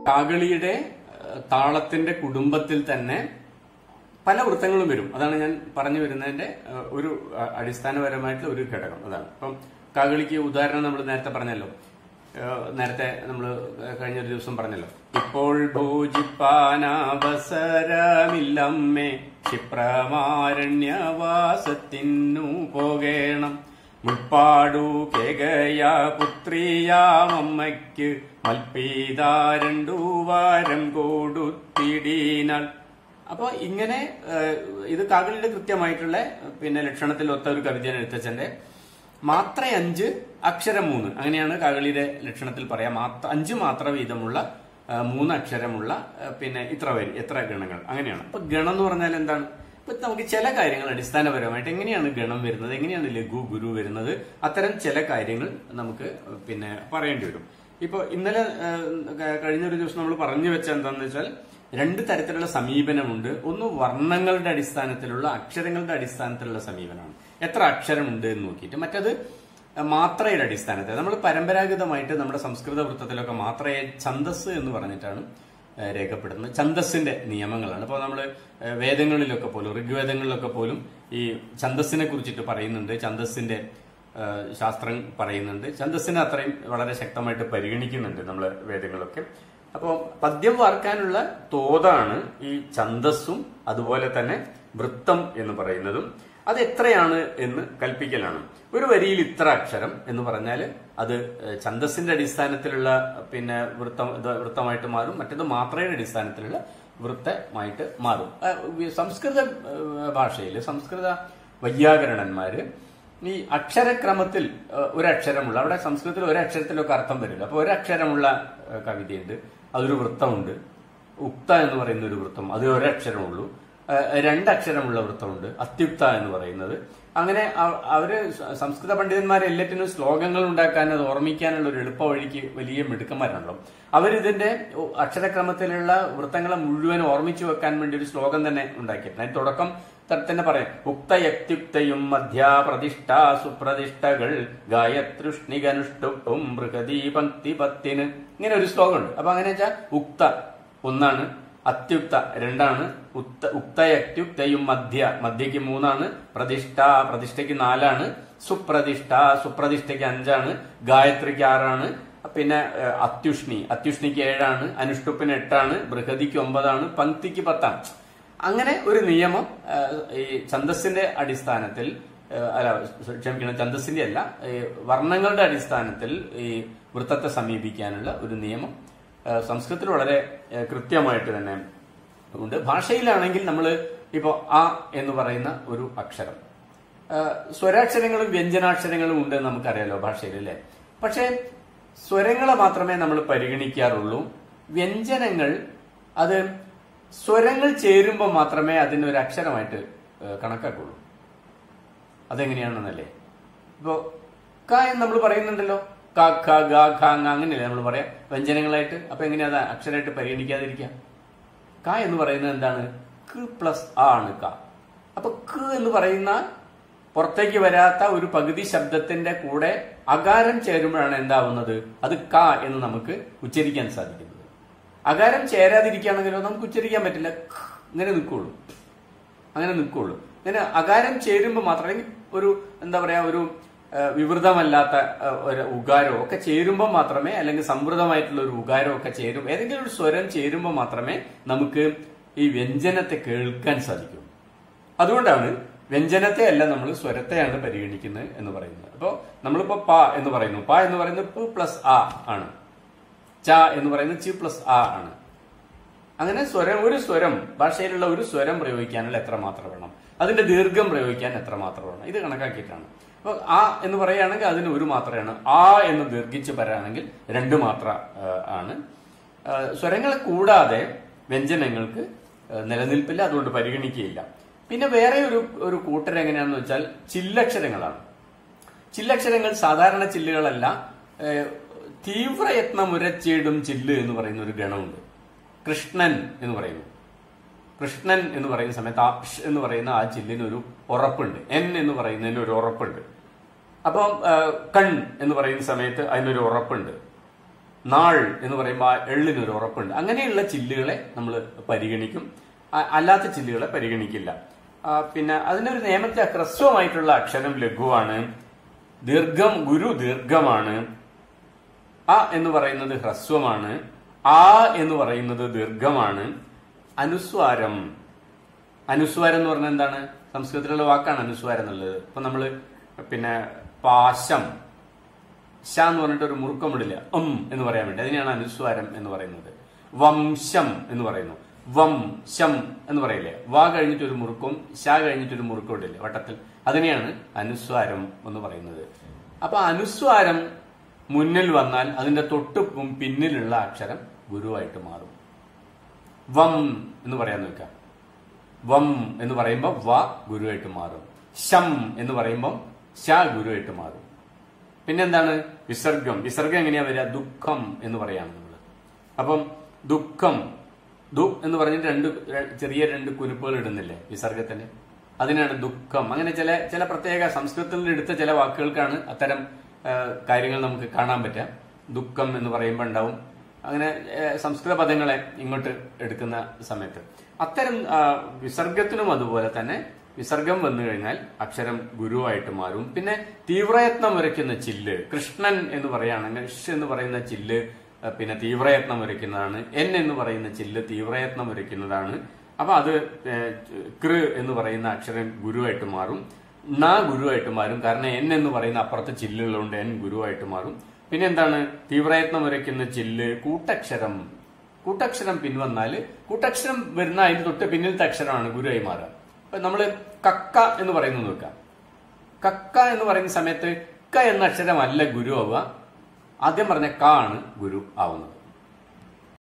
കാകളിയുടെ ഏഹ്, താളത്തിന്റെ കുടുംബത്തിൽ തന്നെ പല വൃത്തങ്ങളും വരും അതാണ് ഞാൻ പറഞ്ഞു വരുന്നതിന്റെ ഏഹ്, ഒരു അഹ്, അടിസ്ഥാനപരമായിട്ടുള്ള ഒരു ഘടകം അതാണ് ഇപ്പം കാകളിക്ക് ഉദാഹരണം നമ്മൾ നേരത്തെ പറഞ്ഞല്ലോ ഏഹ്, നേരത്തെ നമ്മൾ കഴിഞ്ഞ ഒരു ദിവസം പറഞ്ഞല്ലോ ഇപ്പോൾ ഭോജിപ്പാനാവസരമില്ലമ്മേ ക്ഷിപ്രമാരണ്യവാസത്തിനു പോകേണം മുൾപ്പാടു കേകയ പുത്രിയാമമ്മയ്ക്ക് മൽപ്പീത രണ്ടു വാരം കൊടുത്തിടീനാൾ അപ്പൊ ഇങ്ങനെ ഏഹ്, ഇത് കാകളിയുടെ കൃത്യമായിട്ടുള്ള പിന്നെ ലക്ഷണത്തിൽ ഒത്ത ഒരു കവിതയാണ് എഴുത്തച്ഛന്റെ മാത്ര അഞ്ച് അക്ഷരം മൂന്ന് അങ്ങനെയാണ് കാകളിയുടെ ലക്ഷണത്തിൽ പറയാം മാത്ര അഞ്ച് മാത്ര വീതമുള്ള ആ, മൂന്ന് അക്ഷരമുള്ള ആ, പിന്നെ ഇത്ര വരി എത്ര ഗണങ്ങൾ അങ്ങനെയാണ് അപ്പൊ ഗണം എന്ന് പറഞ്ഞാൽ എന്താണ് ഇപ്പൊ നമുക്ക് ചില കാര്യങ്ങൾ അടിസ്ഥാനപരമായിട്ട് എങ്ങനെയാണ് ഗണം വരുന്നത് എങ്ങനെയാണ് ലഘു ഗുരു വരുന്നത് അത്തരം ചില കാര്യങ്ങൾ നമുക്ക് പിന്നെ പറയേണ്ടി വരും ഇപ്പൊ ഇന്നലെ ആ, ക- കഴിഞ്ഞ ഒരു ദിവസം നമ്മൾ പറഞ്ഞു വെച്ച എന്താണെന്ന് വെച്ചാൽ രണ്ട് തരത്തിലുള്ള സമീപനമുണ്ട് ഒന്ന് വർണ്ണങ്ങളുടെ അടിസ്ഥാനത്തിലുള്ള അക്ഷരങ്ങളുടെ അടിസ്ഥാനത്തിലുള്ള സമീപനമാണ് എത്ര അക്ഷരമുണ്ട് എന്ന് നോക്കിയിട്ട് മറ്റത് മാത്രയുടെ അടിസ്ഥാനത്തിൽ നമ്മൾ പരമ്പരാഗതമായിട്ട് നമ്മുടെ സംസ്കൃത വൃത്തത്തിലൊക്കെ മാത്രയെ ഛന്ദസ് എന്ന് പറഞ്ഞിട്ടാണ് ഏഹ്, രേഖപ്പെടുത്തുന്നത് ഛന്ദസ്സിന്റെ നിയമങ്ങളാണ് ഇപ്പോൾ നമ്മൾ വേദങ്ങളിലൊക്കെ പോലും ഋഗ്വേദങ്ങളിലൊക്കെ പോലും ഈ ഛന്ദസ്സിനെ കുറിച്ചിട്ട് പറയുന്നുണ്ട് ഛന്ദസ്സിന്റെ ഏഹ്, ശാസ്ത്രം പറയുന്നുണ്ട് ഛന്ദസ്സിനെ അത്രയും വളരെ ശക്തമായിട്ട് പരിഗണിക്കുന്നുണ്ട് നമ്മൾ വേദങ്ങളൊക്കെ അപ്പോൾ പദ്യം വാർക്കാനുള്ള തോതാണ് ഈ ഛന്ദസ്സും അതുപോലെ തന്നെ വൃത്തം എന്ന് പറയുന്നതും അത് എത്രയാണ് എന്ന് കൽപ്പിക്കലാണ് ഒരു വരിയിൽ ഇത്ര അക്ഷരം എന്ന് പറഞ്ഞാൽ അത് ഏഹ്, ഛന്ദസ്സിന്റെ അടിസ്ഥാനത്തിലുള്ള പിന്നെ വൃത്തം ഇത് വൃത്തമായിട്ട് മാറും മറ്റേത് മാത്രയുടെ അടിസ്ഥാനത്തിലുള്ള വൃത്തമായിട്ട് മാറും ഏഹ്, ഈ സംസ്കൃത ഏഹ്, ഭാഷയിൽ സംസ്കൃത വൈയാകരണന്മാര് ഈ അക്ഷരക്രമത്തിൽ ഏഹ്, ഒരക്ഷരമുള്ള അവിടെ സംസ്കൃതത്തിൽ ഒരക്ഷരത്തിലൊക്കെ അർത്ഥം വരില്ല അപ്പൊ ഒരക്ഷരമുള്ള ഏഹ്, കവിതയുണ്ട് അതൊരു വൃത്തമുണ്ട് ഉക്ത എന്ന് പറയുന്ന ഒരു വൃത്തം അത് ഒരക്ഷരമുള്ളൂ ഏഹ്, രണ്ടക്ഷരമുള്ള വൃത്തമുണ്ട് അത്യുക്ത എന്ന് പറയുന്നത് അങ്ങനെ അവ- അവര് സ- സംസ്കൃത പണ്ഡിതന്മാരെ എല്ലാറ്റിനും ശ്ലോകങ്ങൾ ഉണ്ടാക്കാൻ അത് ഓർമ്മിക്കാനുള്ള ഒരു എളുപ്പ വഴിക്ക് വലിയ മിടുക്കന്മാരാണല്ലോ അവരിതിന്റെ ഉ- അക്ഷരക്രമത്തിലുള്ള വൃത്തങ്ങളെ മുഴുവൻ ഓർമ്മിച്ചു വെക്കാൻ വേണ്ടി ഒരു ശ്ലോകം തന്നെ ഉണ്ടാക്കിയിട്ടുണ്ട് അതിന് തുടക്കം ത- തന്നെ പറയാം ഉക്തയക്തിയുക്തയും മധ്യാപ്രതിഷ്ഠ സുപ്രതിഷ്ഠകൾ ഗായത്രുഷ്ണികനുഷ്ടുപ്പും ബൃഹദീ പങ്ക്തി പത്തിന് ഇങ്ങനെ ഒരു ശ്ലോകമുണ്ട് അപ്പൊ അങ്ങനെ വെച്ചാൽ ഉക്ത ഒന്നാണ് അത്യുക്ത രണ്ടാണ് ഉക്ത ഉക്തയക്യുക്തയും മധ്യ മധ്യക്ക് മൂന്നാണ് പ്രതിഷ്ഠ പ്രതിഷ്ഠയ്ക്ക് നാലാണ് സുപ്രതിഷ്ഠ സുപ്രതിഷ്ഠയ്ക്ക് അഞ്ചാണ് ഗായത്രിക്ക് ആറാണ് പിന്നെ ഏഹ്, അത്യുഷ്ണി അത്യുഷ്ണിക്ക് ഏഴാണ് അനുഷ്ടുപ്പിന് എട്ടാണ് ബൃഹതിക്ക് ഒമ്പതാണ് പങ്ക്തിക്ക് പത്താണ് അങ്ങനെ ഒരു നിയമം ഏഹ്, ഈ ഛന്ദസ്സിന്റെ അടിസ്ഥാനത്തിൽ ഏഹ്, അല്ല ക്ഷമിക്കണം ഛന്ദസ്സിന്റെ അല്ല ഈ വർണ്ണങ്ങളുടെ അടിസ്ഥാനത്തിൽ ഈ വൃത്തത്തെ സമീപിക്കാനുള്ള ഒരു നിയമം ഏഹ്, സംസ്കൃതത്തിൽ വളരെ ഏഹ്, കൃത്യമായിട്ട് തന്നെ ഉണ്ട് ഭാഷയിലാണെങ്കിൽ നമ്മൾ ഇപ്പോൾ ആ എന്ന് പറയുന്ന ഒരു അക്ഷരം ഏഹ്, സ്വരാക്ഷരങ്ങളും വ്യഞ്ജനാക്ഷരങ്ങളും ഉണ്ട് എന്ന് നമുക്കറിയാലോ ഭാഷയിൽ അല്ലേ പക്ഷേ സ്വരങ്ങളെ മാത്രമേ നമ്മൾ പരിഗണിക്കാറുള്ളൂ വ്യഞ്ജനങ്ങൾ അത് സ്വരങ്ങൾ ചേരുമ്പോൾ മാത്രമേ അതിനൊരു അക്ഷരമായിട്ട് ഏഹ്, കണക്കാക്കുള്ളൂ അതെങ്ങനെയാണെന്നല്ലേ ഇപ്പോ ക എന്ന് നമ്മൾ പറയുന്നുണ്ടല്ലോ ക ഖ ഗ ഖ ങ അങ്ങനെയല്ലേ നമ്മൾ പറയാം വ്യഞ്ജനങ്ങളായിട്ട് അപ്പൊ എങ്ങനെയാ അത് അക്ഷരമായിട്ട് പരിഗണിക്കാതിരിക്കാം ക എന്ന് പറയുന്നത് എന്താണ് ക പ്ലസ് ആ ആണ് ക അപ്പൊ ക എന്ന് പറയുന്ന പുറത്തേക്ക് വരാത്ത ഒരു പകുതി ശബ്ദത്തിന്റെ കൂടെ അകാരം ചേരുമ്പോഴാണ് എന്താവുന്നത് അത് ക എന്ന് നമുക്ക് ഉച്ചരിക്കാൻ സാധിക്കുന്നത് അകാരം ചേരാതിരിക്കുകയാണെങ്കിലോ നമുക്ക് ഉച്ചരിക്കാൻ പറ്റില്ല ഖ് ഇങ്ങനെ നിൽക്കുള്ളൂ അങ്ങനെ നിൽക്കുള്ളൂ ഇങ്ങനെ അകാരം ചേരുമ്പോൾ മാത്രമേ ഒരു എന്താ പറയാ ഒരു ആ, വിവൃതമല്ലാത്ത ആ, ഒരു ഉകാരോ ഒക്കെ ചേരുമ്പോൾ മാത്രമേ അല്ലെങ്കിൽ സമൃദ്ധമായിട്ടുള്ള ഒരു ഉകാരോ ഒക്കെ ചേരും ഏതെങ്കിലും ഒരു സ്വരം ചേരുമ്പോൾ മാത്രമേ നമുക്ക് ഈ വ്യഞ്ജനത്തെ കേൾക്കാൻ സാധിക്കൂ അതുകൊണ്ടാണ് വ്യഞ്ജനത്തെ അല്ല നമ്മൾ സ്വരത്തെയാണ് പരിഗണിക്കുന്നത് എന്ന് പറയുന്നത് അപ്പോ നമ്മളിപ്പോ പ എന്ന് പറയുന്നു പ എന്ന് പറയുന്നത് പ് പ്ലസ് ആ ആണ് ച എന്ന് പറയുന്നത് ചി പ്ലസ് ആ ആണ് അങ്ങനെ സ്വരം ഒരു സ്വരം ഭാഷയിലുള്ള ഒരു സ്വരം പ്രയോഗിക്കാനുള്ള എത്ര മാത്രം വേണം അതിന്റെ ദീർഘം പ്രയോഗിക്കാൻ എത്ര മാത്രം വേണം ഇത് കണക്കാക്കിയിട്ടാണ് അപ്പൊ ആ എന്ന് പറയുകയാണെങ്കിൽ അതിന് ഒരു മാത്രമാണ് ആ എന്ന് ദീർഘിച്ച് പറയുകയാണെങ്കിൽ രണ്ട് മാത്ര ആ, ആണ് ആ, സ്വരങ്ങളെ കൂടാതെ വ്യഞ്ജനങ്ങൾക്ക് ആ, നിലനിൽപ്പില്ല അതുകൊണ്ട് പരിഗണിക്കുകയില്ല പിന്നെ വേറെ ഒരു ഒരു കൂട്ടർ എങ്ങനെയാണെന്ന് വെച്ചാൽ ചില്ലക്ഷരങ്ങളാണ് ചില്ലക്ഷരങ്ങൾ സാധാരണ ചില്ലുകളല്ല ഏഹ്, തീവ്രയത്നം ഉരച്ചിടും ചില്ല് എന്ന് പറയുന്ന ഒരു ഗണമുണ്ട് കൃഷ്ണൻ എന്ന് പറയുന്നു കൃഷ്ണൻ എന്ന് പറയുന്ന സമയത്ത് ആ ഷ് എന്ന് പറയുന്ന ആ ചില്ലിന് ഒരു ഉറപ്പുണ്ട് എൻ എന്ന് പറയുന്നതിന് ഒരു ഉറപ്പുണ്ട് അപ്പം ഏഹ്, കൺ എന്ന് പറയുന്ന സമയത്ത് അതിനൊരു ഉറപ്പുണ്ട് നാൾ എന്ന് പറയുമ്പോൾ ആ എള്ളിനൊരു ഉറപ്പുണ്ട് അങ്ങനെയുള്ള ചില്ലുകളെ നമ്മൾ പരിഗണിക്കും അ- അല്ലാത്ത ചില്ലുകളെ പരിഗണിക്കില്ല ആ, പിന്നെ അതിനൊരു നിയമത്തെ ഹ്രസ്വമായിട്ടുള്ള അക്ഷരം ലഘുവാണ് ദീർഘം ഗുരു ദീർഘമാണ് അ എന്ന് പറയുന്നത് ഹ്രസ്വമാണ് ആ എന്ന് പറയുന്നത് ദീർഘമാണ് അനുസ്വാരം അനുസ്വാരം എന്ന് പറഞ്ഞാൽ എന്താണ് സംസ്കൃതത്തിലുള്ള വാക്കാണ് അനുസ്വാരം എന്നുള്ളത് ഇപ്പൊ നമ്മള് പിന്നെ പാശം ശ എന്ന് പറഞ്ഞിട്ട് ഒരു മുറുക്കമിടില്ല ഉം എന്ന് പറയാൻ വേണ്ടി അതിനെയാണ് അനുസ്വാരം എന്ന് പറയുന്നത് വംശം എന്ന് പറയുന്നു വം ശം എന്ന് പറയില്ലേ വ കഴിഞ്ഞിട്ട് ഒരു മുറുക്കും ശ കഴിഞ്ഞിട്ട് ഒരു മുറുക്കും ഇടില്ലേ വട്ടത്തിൽ അതിനെയാണ് അനുസ്വാരം എന്ന് പറയുന്നത് അപ്പൊ അനുസ്വാരം മുന്നിൽ വന്നാൽ അതിന്റെ തൊട്ട് പു- പിന്നിലുള്ള അക്ഷരം ഗുരുവായിട്ട് മാറും വം എന്ന് പറയാൻ നോക്കാം വം എന്ന് പറയുമ്പോൾ വ ഗുരുവായിട്ട് മാറും ശം എന്ന് പറയുമ്പോൾ ശ ഗുരുവായിട്ട് മാറും പിന്നെന്താണ് വിസർഗം വിസർഗം എങ്ങനെയാ വരിക ദുഃഖം എന്ന് പറയാണ് നമ്മൾ അപ്പം ദുഃഖം ദു എന്ന് പറഞ്ഞിട്ട് രണ്ട് ര- ചെറിയ രണ്ട് കുരുപ്പുകൾ ഇടുന്നില്ലേ വിസർഗത്തിന് അതിനാണ് ദുഃഖം അങ്ങനെ ചില ചില പ്രത്യേക സംസ്കൃതത്തിൽ നിന്ന് എടുത്ത ചില വാക്കുകൾക്കാണ് അത്തരം ആ, കാര്യങ്ങൾ നമുക്ക് കാണാൻ പറ്റുക ദുഃഖം എന്ന് പറയുമ്പോൾ ഉണ്ടാവും അങ്ങനെ ആ, സംസ്കൃത പദങ്ങളെ ഇങ്ങോട്ട് എടുക്കുന്ന സമയത്ത് അത്തരം ആ, വിസർഗത്തിനും അതുപോലെ തന്നെ വിസർഗം വന്നു കഴിഞ്ഞാൽ അക്ഷരം ഗുരുവായിട്ട് മാറും പിന്നെ തീവ്രയത്നം വരയ്ക്കുന്ന ചില്ല് കൃഷ്ണൻ എന്ന് പറയുകയാണെങ്കിൽ ഷ് എന്ന് പറയുന്ന ചില്ല് ആ, പിന്നെ തീവ്രയത്നം വരയ്ക്കുന്നതാണ് എൻ എന്ന് പറയുന്ന ചില്ല് തീവ്രയത്നം വരയ്ക്കുന്നതാണ് അപ്പൊ അത് ഏ, കൃ എന്ന് പറയുന്ന അക്ഷരം ഗുരുവായിട്ട് മാറും ന ഗുരുവായിട്ട് മാറും കാരണം എൻ എന്ന് പറയുന്ന അപ്പുറത്തെ ചില്ലുകളുണ്ട് എൻ ഗുരുവായിട്ട് മാറും പിന്നെ എന്താണ് തീവ്രയത്നം വരയ്ക്കുന്ന ചില്ല് കൂട്ടക്ഷരം കൂട്ടക്ഷരം പിൻവന്നാല് കൂട്ടക്ഷരം വരുന്ന അതിന് തൊട്ട് പിന്നിലത്തെ അക്ഷരമാണ് ഗുരുവായി മാറുക അപ്പൊ നമ്മള് കക്ക എന്ന് പറയുന്നത് നോക്കാം കക്ക എന്ന് പറയുന്ന സമയത്ത് ക എന്ന അക്ഷരമല്ല ഗുരു ആവുക ആദ്യം പറഞ്ഞ ക ആണ് ഗുരു ആവുന്നത്